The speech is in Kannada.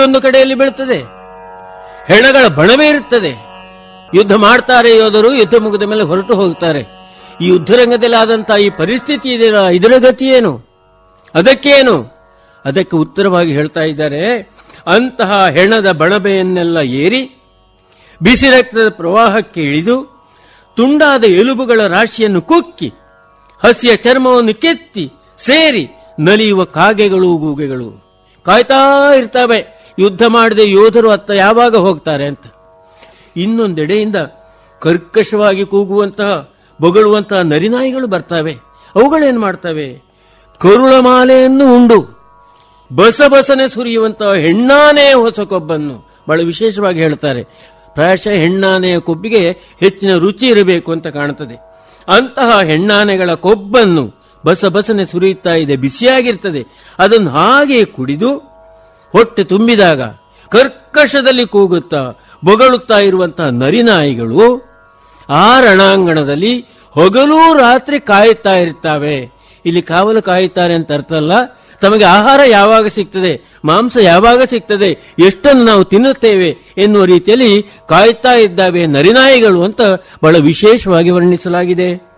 ಮತ್ತೊಂದು ಕಡೆಯಲ್ಲಿ ಬೀಳುತ್ತದೆ ಹೆಣಗಳ ಬಣವೇ ಇರುತ್ತದೆ ಯುದ್ಧ ಮಾಡ್ತಾರೆ ಯೋಧರು ಯುದ್ಧ ಮುಗಿದ ಮೇಲೆ ಹೊರಟು ಹೋಗ್ತಾರೆ ಈ ಯುದ್ಧರಂಗದಲ್ಲಿ ಆದಂತಹ ಈ ಪರಿಸ್ಥಿತಿ ಇದೆಯಲ್ಲ ಇದರ ಗತಿ ಏನು ಅದಕ್ಕೇನು ಅದಕ್ಕೆ ಉತ್ತರವಾಗಿ ಹೇಳ್ತಾ ಇದ್ದಾರೆ ಅಂತಹ ಹೆಣದ ಬಣಬೆಯನ್ನೆಲ್ಲ ಏರಿ ಬಿಸಿ ರಕ್ತದ ಪ್ರವಾಹಕ್ಕೆ ಇಳಿದು ತುಂಡಾದ ಎಲುಬುಗಳ ರಾಶಿಯನ್ನು ಕುಕ್ಕಿ ಹಸಿಯ ಚರ್ಮವನ್ನು ಕೆತ್ತಿ ಸೇರಿ ನಲಿಯುವ ಕಾಗೆಗಳು ಗೂಗೆಗಳು ಕಾಯ್ತಾ ಇರ್ತವೆ ಯುದ್ಧ ಮಾಡದೆ ಯೋಧರು ಅತ್ತ ಯಾವಾಗ ಹೋಗ್ತಾರೆ ಅಂತ ಇನ್ನೊಂದೆಡೆಯಿಂದ ಕರ್ಕಶವಾಗಿ ಕೂಗುವಂತಹ ಬೊಗಳುವಂತಹ ನರಿನಾಯಿಗಳು ಬರ್ತವೆ ಅವುಗಳೇನ್ ಮಾಡ್ತವೆ ಕರುಳ ಮಾಲೆಯನ್ನು ಉಂಡು ಬಸ ಬಸನೆ ಸುರಿಯುವಂತಹ ಹೆಣ್ಣಾನೆಯ ಹೊಸ ಕೊಬ್ಬನ್ನು ಬಹಳ ವಿಶೇಷವಾಗಿ ಹೇಳ್ತಾರೆ ಪ್ರಾಯಶಃ ಹೆಣ್ಣಾನೆಯ ಕೊಬ್ಬಿಗೆ ಹೆಚ್ಚಿನ ರುಚಿ ಇರಬೇಕು ಅಂತ ಕಾಣುತ್ತದೆ ಅಂತಹ ಹೆಣ್ಣಾನೆಗಳ ಕೊಬ್ಬನ್ನು ಬಸ ಬಸನೆ ಸುರಿಯುತ್ತಾ ಇದೆ ಬಿಸಿಯಾಗಿರ್ತದೆ ಅದನ್ನು ಹಾಗೆ ಕುಡಿದು ಹೊಟ್ಟೆ ತುಂಬಿದಾಗ ಕರ್ಕಶದಲ್ಲಿ ಕೂಗುತ್ತಾ ಬೊಗಳುತ್ತಾ ಇರುವಂತಹ ನರಿನಾಯಿಗಳು ಆ ರಣಾಂಗಣದಲ್ಲಿ ಹಗಲೂ ರಾತ್ರಿ ಕಾಯುತ್ತಾ ಇರ್ತಾವೆ ಇಲ್ಲಿ ಕಾವಲು ಕಾಯುತ್ತಾರೆ ಅಂತ ಅರ್ಥ ಅಲ್ಲ ತಮಗೆ ಆಹಾರ ಯಾವಾಗ ಸಿಗ್ತದೆ ಮಾಂಸ ಯಾವಾಗ ಸಿಗ್ತದೆ ಎಷ್ಟನ್ನು ನಾವು ತಿನ್ನುತ್ತೇವೆ ಎನ್ನುವ ರೀತಿಯಲ್ಲಿ ಕಾಯುತ್ತಾ ಇದ್ದಾವೆ ನರಿನಾಯಿಗಳು ಅಂತ ಬಹಳ ವಿಶೇಷವಾಗಿ ವರ್ಣಿಸಲಾಗಿದೆ